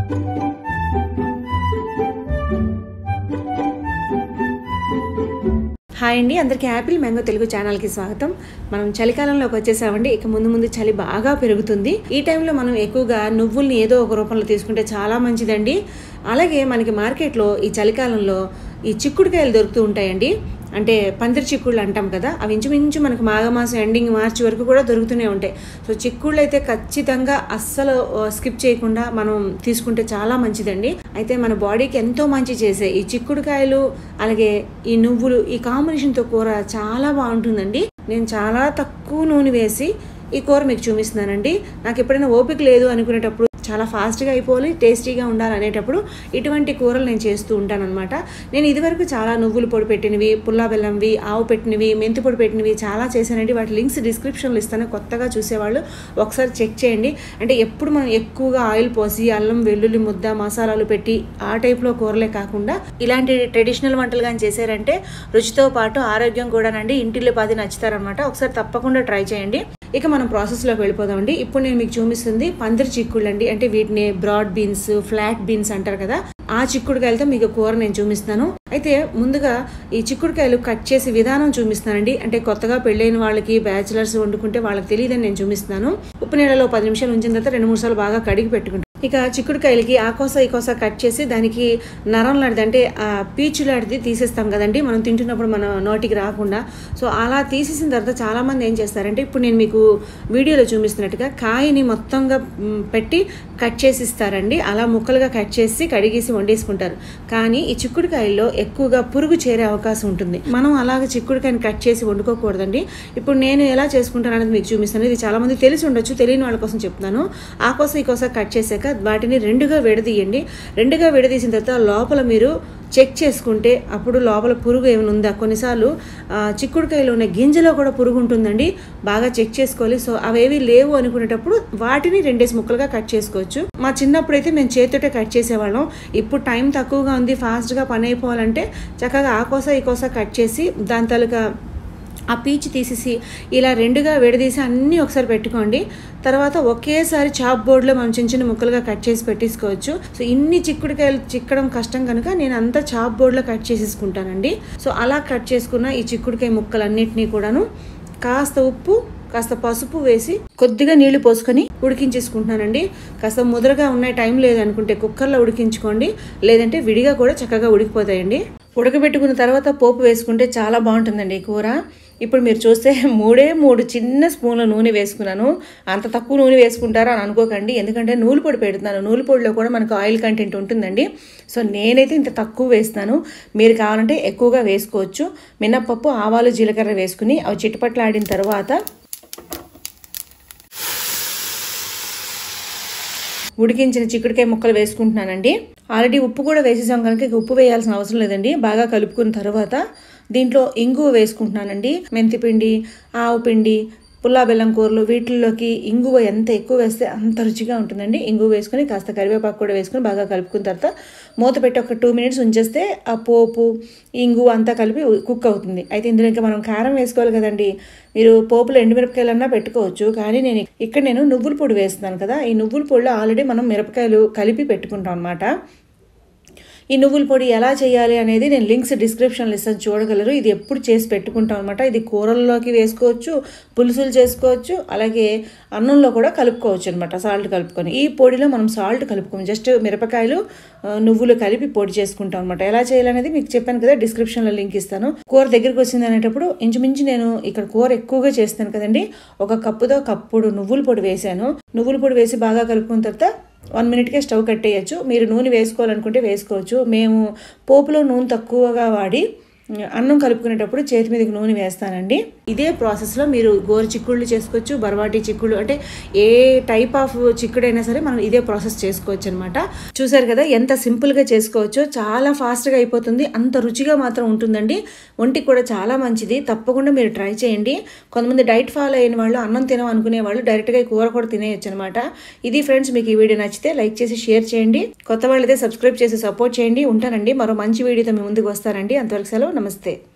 hi అండి అందరికీ Apple mango Telugu ఛానల్కి స్వాగతం మనం చలికాలంలోకి వచ్చేసామండి ఇక ముందు ముందు చలి బాగా పెరుగుతుంది ఈ టైంలో మనం ఎక్కువగా నువ్వుల్ని ఏదో ఒక రూపంలో తీసుకుంటే చాలా మంచిదండి అలాగే మనకి మార్కెట్లో ఈ చలికాలంలో ఈ చిక్కుడుకాయలు దొరుకుతూ ఉంటాయండి అంటే పందిరి చిక్కుళ్ళు అంటాం కదా అవి ఇంచుమించు మనకు మాఘమాసం ఎండింగ్ మార్చి వరకు కూడా దొరుకుతూనే ఉంటాయి సో చిక్కుళ్ళు అయితే ఖచ్చితంగా అస్సలు స్కిప్ చేయకుండా మనం తీసుకుంటే చాలా మంచిదండి అయితే మన బాడీకి ఎంతో మంచి చేసే ఈ చిక్కుడుకాయలు అలాగే ఈ నువ్వులు ఈ కాంబినేషన్తో కూర చాలా బాగుంటుందండి నేను చాలా తక్కువ నూనె వేసి ఈ కూర మీకు చూపిస్తున్నానండి నాకు ఎప్పుడైనా ఓపిక లేదు అనుకునేటప్పుడు చాలా ఫాస్ట్గా అయిపోవాలి టేస్టీగా ఉండాలి అనేటప్పుడు ఇటువంటి కూరలు నేను చేస్తూ ఉంటానన్నమాట నేను ఇదివరకు చాలా నువ్వులు పొడి పెట్టినవి పుల్లా బెల్లంవి ఆవు పెట్టినవి మెంతి పొడి పెట్టినవి చాలా చేశానండి వాటి లింక్స్ డిస్క్రిప్షన్లో ఇస్తాను కొత్తగా చూసేవాళ్ళు ఒకసారి చెక్ చేయండి అంటే ఎప్పుడు మనం ఎక్కువగా ఆయిల్ పోసి అల్లం వెల్లుల్లి ముద్ద మసాలాలు పెట్టి ఆ టైప్లో కూరలే కాకుండా ఇలాంటి ట్రెడిషనల్ వంటలు కానీ చేశారంటే రుచితో పాటు ఆరోగ్యం కూడానండి ఇంటిలో పది నచ్చుతారనమాట ఒకసారి తప్పకుండా ట్రై చేయండి ఇక మనం ప్రాసెస్లోకి వెళ్ళిపోదామండి ఇప్పుడు నేను మీకు చూపిస్తుంది పందిరి చిక్కుళ్ళు అండి అంటే వీటిని బ్రాడ్ బీన్స్ ఫ్లాట్ బీన్స్ అంటారు కదా ఆ చిక్కుడుకాయలతో మీకు కూర నేను చూపిస్తాను అయితే ముందుగా ఈ చిక్కుడుకాయలు కట్ చేసి విధానం చూపిస్తానండి అంటే కొత్తగా పెళ్ళైన వాళ్ళకి బ్యాచిలర్స్ వండుకుంటే వాళ్ళకి తెలియదని నేను చూపిస్తున్నాను ఉప్పు నీళ్ళలో పది నిమిషాలు ఉంచిన తర్వాత రెండు మూడు సార్లు బాగా కడిగి పెట్టుకుంటాను ఇక చిక్కుడుకాయలకి ఆ కోస ఈ కోస కట్ చేసి దానికి నరం లాంటిది అంటే ఆ పీచు లాంటిది తీసేస్తాం కదండి మనం తింటున్నప్పుడు మన నోటికి రాకుండా సో అలా తీసేసిన తర్వాత చాలామంది ఏం చేస్తారంటే ఇప్పుడు నేను మీకు వీడియోలో చూపిస్తున్నట్టుగా కాయని మొత్తంగా మ్, పెట్టి కట్ చేసి ఇస్తారండి అలా ముక్కలుగా కట్ చేసి కడిగేసి వండేసుకుంటారు కానీ ఈ చిక్కుడుకాయల్లో ఎక్కువగా పురుగు చేరే అవకాశం ఉంటుంది మనం అలాగ చిక్కుడుకాయని కట్ చేసి వండుకోకూడదండి ఇప్పుడు నేను ఎలా చేసుకుంటాను అనేది మీకు చూపిస్తాను ఇది చాలా మంది తెలిసి ఉండొచ్చు తెలియని వాళ్ళ కోసం చెప్తున్నాను ఆ కోసం ఈ కోసం కట్ చేశాక వాటిని రెండుగా విడదీయండి రెండుగా విడదీసిన తర్వాత లోపల మీరు చెక్ చేసుకుంటే అప్పుడు లోపల పురుగు ఏమైనా ఉందా కొన్నిసార్లు ఆ, చిక్కుడుకాయలో ఉన్న గింజలో కూడా పురుగు ఉంటుందండి బాగా చెక్ చేసుకోవాలి సో అవేవి లేవు అనుకునేటప్పుడు వాటిని రెండేసి ముక్కలుగా కట్ చేసుకోవచ్చు మా చిన్నప్పుడు అయితే మేము చేతితోటే కట్ చేసేవాళ్ళం ఇప్పుడు టైం తక్కువగా ఉంది ఫాస్ట్గా పని అయిపోవాలంటే చక్కగా ఆ కోస ఈ కోస కట్ చేసి దాని తాలూకా ఆ పీచు తీసేసి ఇలా రెండుగా విడదీసి అన్నీ ఒకసారి పెట్టుకోండి తర్వాత ఒకేసారి చాప్ బోర్డులో మనం చిన్న చిన్న ముక్కలుగా కట్ చేసి పెట్టేసుకోవచ్చు సో ఇన్ని చిక్కుడుకాయలు చిక్కడం కష్టం కనుక నేను అంతా చాప్ బోర్డులో కట్ చేసేసుకుంటానండి సో అలా కట్ చేసుకున్న ఈ చిక్కుడుకాయ ముక్కలన్నిటినీ కూడాను కాస్త ఉప్పు కాస్త పసుపు వేసి కొద్దిగా నీళ్లు పోసుకొని ఉడికించేసుకుంటున్నానండి కాస్త ముదరగా ఉన్న టైం లేదనుకుంటే కుక్కర్లో ఉడికించుకోండి లేదంటే విడిగా కూడా చక్కగా ఉడికిపోతాయండి ఉడకబెట్టుకున్న తర్వాత పోపు వేసుకుంటే చాలా బాగుంటుందండి ఈ కూర ఇప్పుడు మీరు చూస్తే మూడే మూడు చిన్న స్పూన్ల నూనె వేసుకున్నాను అంత తక్కువ నూనె వేసుకుంటారా అని అనుకోకండి ఎందుకంటే నూలు పొడి పెడుతున్నాను నూలు పొడిలో కూడా మనకు ఆయిల్ కంటెంట్ ఉంటుందండి సో నేనైతే ఇంత తక్కువ వేస్తున్నాను మీరు కావాలంటే ఎక్కువగా వేసుకోవచ్చు మినప్పప్పు ఆవాలు జీలకర్ర వేసుకుని అవి చిట్టుపట్లాడిన తర్వాత ఉడికించిన చిక్కుడుకాయ ముక్కలు వేసుకుంటున్నానండి ఆల్రెడీ ఉప్పు కూడా వేసేసాం కనుక ఇక ఉప్పు వేయాల్సిన అవసరం లేదండి బాగా కలుపుకున్న తర్వాత దీంట్లో ఇంగువ వేసుకుంటున్నానండి మెంతిపిండి ఆవు పిండి పుల్లా బెల్లం కూరలు వీటిల్లోకి ఇంగువ ఎంత ఎక్కువ వేస్తే అంత రుచిగా ఉంటుందండి ఇంగువ వేసుకొని కాస్త కరివేపాకు కూడా వేసుకొని బాగా కలుపుకున్న తర్వాత మూత పెట్టి ఒక టూ మినిట్స్ ఉంచేస్తే ఆ పోపు ఇంగువ అంతా కలిపి కుక్ అవుతుంది అయితే ఇందులో ఇంకా మనం కారం వేసుకోవాలి కదండి మీరు పోపులో ఎండుమిరపకాయలన్నా పెట్టుకోవచ్చు కానీ నేను ఇక్కడ నేను నువ్వుల పొడి వేస్తున్నాను కదా ఈ నువ్వుల పొడిలో ఆల్రెడీ మనం మిరపకాయలు కలిపి పెట్టుకుంటాం అనమాట ఈ నువ్వుల పొడి ఎలా చేయాలి అనేది నేను లింక్స్ డిస్క్రిప్షన్లో ఇస్తాను చూడగలరు ఇది ఎప్పుడు చేసి పెట్టుకుంటాం అనమాట ఇది కూరల్లోకి వేసుకోవచ్చు పులుసులు చేసుకోవచ్చు అలాగే అన్నంలో కూడా కలుపుకోవచ్చు అనమాట సాల్ట్ కలుపుకొని ఈ పొడిలో మనం సాల్ట్ కలుపుకోము జస్ట్ మిరపకాయలు ఆ, నువ్వులు కలిపి పొడి చేసుకుంటాం అనమాట ఎలా చేయాలనేది మీకు చెప్పాను కదా డిస్క్రిప్షన్లో లింక్ ఇస్తాను కూర దగ్గరికి వచ్చింది అనేటప్పుడు ఇంచుమించు నేను ఇక్కడ కూర ఎక్కువగా చేస్తాను కదండి ఒక కప్పుతో కప్పుడు నువ్వుల పొడి వేసాను నువ్వుల పొడి వేసి బాగా కలుపుకున్న తర్వాత వన్ మినిట్కే స్టవ్ కట్టేయచ్చు మీరు నూనె వేసుకోవాలనుకుంటే వేసుకోవచ్చు మేము పోపులో నూనె తక్కువగా వాడి అన్నం కలుపుకునేటప్పుడు చేతి మీదకి నూనె వేస్తానండి ఇదే ప్రాసెస్లో మీరు గోరు చిక్కుళ్ళు చేసుకోవచ్చు బర్వాటి చిక్కుళ్ళు అంటే ఏ టైప్ ఆఫ్ చిక్కుడైనా సరే మనం ఇదే ప్రాసెస్ చేసుకోవచ్చు అనమాట చూసారు కదా ఎంత సింపుల్గా చేసుకోవచ్చో చాలా ఫాస్ట్గా అయిపోతుంది అంత రుచిగా మాత్రం ఉంటుందండి ఒంటికి కూడా చాలా మంచిది తప్పకుండా మీరు ట్రై చేయండి కొంతమంది డైట్ ఫాలో అయిన వాళ్ళు అన్నం తినం అనుకునే వాళ్ళు డైరెక్ట్గా ఈ కూర కూడా తినేయచ్చు అనమాట ఇది ఫ్రెండ్స్ మీకు ఈ వీడియో నచ్చితే లైక్ చేసి షేర్ చేయండి కొత్త వాళ్ళైతే సబ్స్క్రైబ్ చేసి సపోర్ట్ చేయండి ఉంటానండి మరో మంచి వీడియోతో మీ ముందుకు వస్తానండి అంతవరకు సెలవు నమస్తే